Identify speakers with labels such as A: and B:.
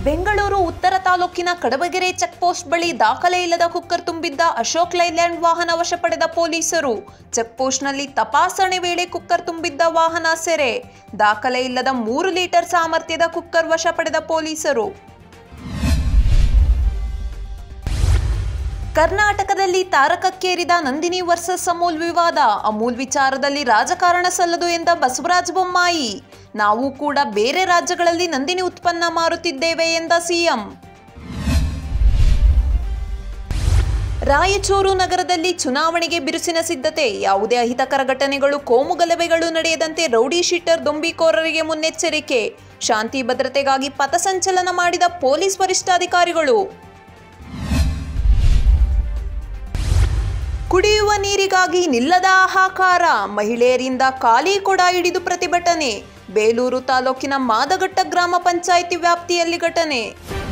A: ಬೆಂಗಳೂರು ಉತ್ತರ ತಾಲೂಕಿನ ಕಡಬಗೆರೆ ಚೆಕ್ಪೋಸ್ಟ್ ಬಳಿ ದಾಖಲೆ ಇಲ್ಲದ ಕುಕ್ಕರ್ ತುಂಬಿದ್ದ ಅಶೋಕ್ ಲೈಲ್ಯಾಂಡ್ ವಾಹನ ವಶ ಪಡೆದ ಪೊಲೀಸರು ಚೆಕ್ಪೋಸ್ಟ್ನಲ್ಲಿ ತಪಾಸಣೆ ವೇಳೆ ಕುಕ್ಕರ್ ತುಂಬಿದ್ದ ವಾಹನ ಸೆರೆ ದಾಖಲೆ ಇಲ್ಲದ ಮೂರು ಲೀಟರ್ ಸಾಮರ್ಥ್ಯದ ಕುಕ್ಕರ್ ವಶ ಪಡೆದ ಪೊಲೀಸರು ಕರ್ನಾಟಕದಲ್ಲಿ ತಾರಕಕ್ಕೇರಿದ ನಂದಿನಿ ವರ್ಸಸ್ ಅಮೂಲ್ ವಿವಾದ ಅಮೂಲ್ ವಿಚಾರದಲ್ಲಿ ರಾಜಕಾರಣ ಸಲ್ಲದು ಎಂದ ಬಸವರಾಜ ಬೊಮ್ಮಾಯಿ ನಾವು ಕೂಡ ಬೇರೆ ರಾಜ್ಯಗಳಲ್ಲಿ ನಂದಿನಿ ಉತ್ಪನ್ನ ಮಾರುತ್ತಿದ್ದೇವೆ ಎಂದ ಸಿಎಂ ರಾಯಚೂರು ನಗರದಲ್ಲಿ ಚುನಾವಣೆಗೆ ಬಿರುಸಿನ ಸಿದ್ಧತೆ ಯಾವುದೇ ಅಹಿತಕರ ಘಟನೆಗಳು ಕೋಮು ಗಲಭೆಗಳು ನಡೆಯದಂತೆ ರೌಡಿ ಶೀಟರ್ ದೊಂಬಿಕೋರರಿಗೆ ಮುನ್ನೆಚ್ಚರಿಕೆ ಶಾಂತಿ ಭದ್ರತೆಗಾಗಿ ಪಥಸಂಚಲನ ಮಾಡಿದ ಪೊಲೀಸ್ ವರಿಷ್ಠಾಧಿಕಾರಿಗಳು ಕುಡಿಯುವ ನೀರಿಗಾಗಿ ನಿಲ್ಲದ ಹಾಹಾಕಾರ ಮಹಿಳೆಯರಿಂದ ಖಾಲಿ ಕೊಡ ಹಿಡಿದು ಪ್ರತಿಭಟನೆ ಬೇಲೂರು ತಾಲೂಕಿನ ಮಾದಘಟ್ಟ ಗ್ರಾಮ ಪಂಚಾಯಿತಿ ವ್ಯಾಪ್ತಿಯಲ್ಲಿ ಘಟನೆ